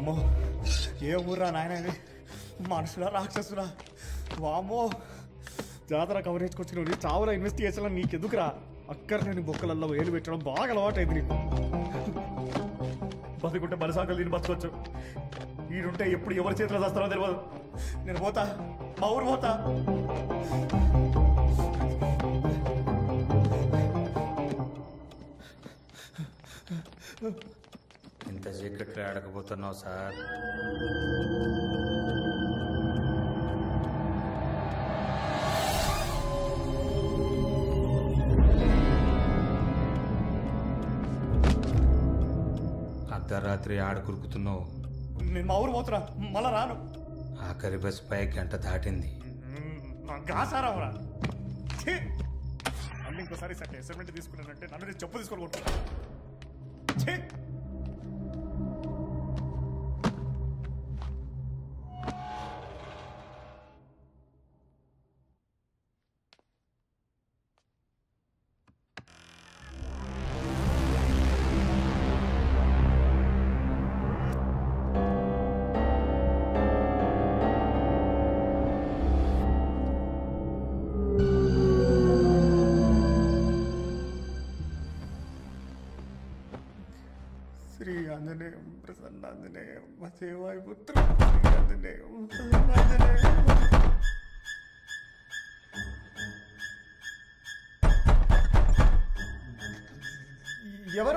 అమ్మో ఏ ఊర్రా నాయన ఇది మనుషులా రాక్షసులా వామ్మో జాతర కవరేజ్ వచ్చిన చావుల ఇన్వెస్టిగేషన్ నీకెందుకురా అక్కర్లేని బొక్కలల్లో వేలు పెట్టడం బాగా అలవాటైంది నీకు బతుకుంటే బలసాకలు దీన్ని బతకొచ్చు ఈడుంటే ఎప్పుడు ఎవరి చేతిలో చేస్తారో తెలియదు నేను పోతా మా ఊరు పోతా ఇంత సీక్రెట్ ఆడకపోతున్నావు సార్ అర్ధరాత్రి ఆడ కురుకుతున్నావు నేను మా ఊరు పోతున్నా మళ్ళా రాను ఆఖరి బస్ పై గంట దాటింది గాసారావురా మళ్ళీ ఇంకోసారి సరే అసైన్మెంట్ తీసుకున్నానంటే నన్ను నేను చెప్పు తీసుకొని కొట్టుకుంటా ఛీ! శ్రీ ఆంజనేయం ప్రసన్నాంజనేయం సేవాయ పుత్ర శ్రీ ఆంజనేయం ప్రసన్నాంజనేయం ఎవరు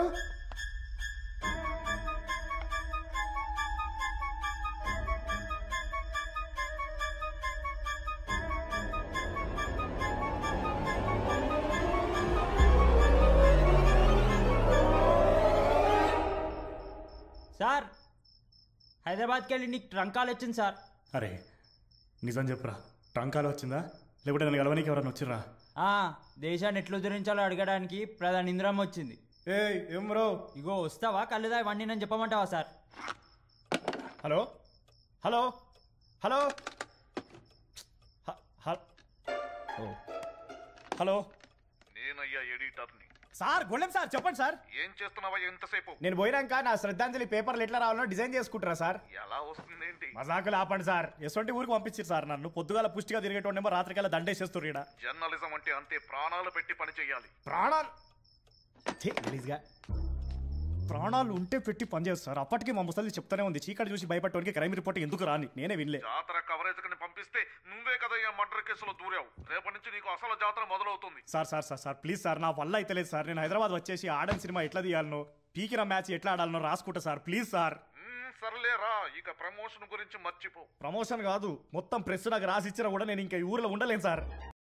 సార్ హైదరాబాద్కి వెళ్ళి నీకు ట్రంకాలు వచ్చింది సార్ అరే నిజం చెప్పురా ట్రంకాలు వచ్చిందా లేకుంటే నన్ను గెలవనీకి ఎవరన్నా వచ్చిర్రా ఆ, దేశాన్ని ఎట్లు ఉద్ధరించాలో అడగడానికి ప్రధాని ఇందిరమ్మ వచ్చింది ఏయ్ ఏం బ్రో ఇగో వస్తావా కళ్ళుదా ఇవన్నీ నేను చెప్పమంటావా సార్ హలో హలో హలో హ- హ- ఓ. హలో నేనయ్యా ఎడిటర్ని సార్ గొల్లెం సార్ చెప్పండి సార్ ఏం చేస్తున్నావా ఎంతసేపు నేను పోయినాక నా శ్రద్ధాంజలి పేపర్లు ఎట్లా రావాలో డిజైన్ చేసుకుంటారా సార్ ఎలా వస్తుందేంటి మజాకులు ఆపండి సార్ ఎటువంటి ఊరికి పంపించారు సార్ నన్ను పొద్దుగాల పుష్టిగా తిరిగేటోడేమో రాత్రికల్లా దండేసేస్తారు ఈడ జర్నలిజం అంటే అంతే ప్రాణాలు పెట్టి పని చేయాలి ప్రాణాలు ఛీ, గలీజ్గా ప్రాణాలు ఉంటే పెట్టి పనిచేస్తారు అప్పటికి మా ముసలి చెప్తానే ఉంది చీకటి చూసి భయపడటానికి క్రైమ్ రిపోర్ట్ ఎందుకు రాని నేనే వినలే జాతర కవరేజ్ కని పంపిస్తే నువ్వే కదా ఈ మర్డర్ కేసులో దూరావు రేపటి నుంచి నీకు అసలు జాతర మొదలవుతుంది sir sir sir sir please sir నా వల్ల అయితే లేదు సార్ నేను హైదరాబాద్ వచ్చేసి ఆడని సినిమా ఎట్లా తీయాలనో పీకిన మ్యాచ్ ఎట్లా ఆడాలనో రాసుకుంటా సార్ ప్లీజ్ సార్ మ్మ్, సర్లేరా ఇక ప్రమోషన్ గురించి మర్చిపో ప్రమోషన్ కాదు మొత్తం ప్రెస్ నాకు రాసి ఇచ్చినా కూడా నేను ఇంకా ఈ ఊర్లో ఉండలేను సార్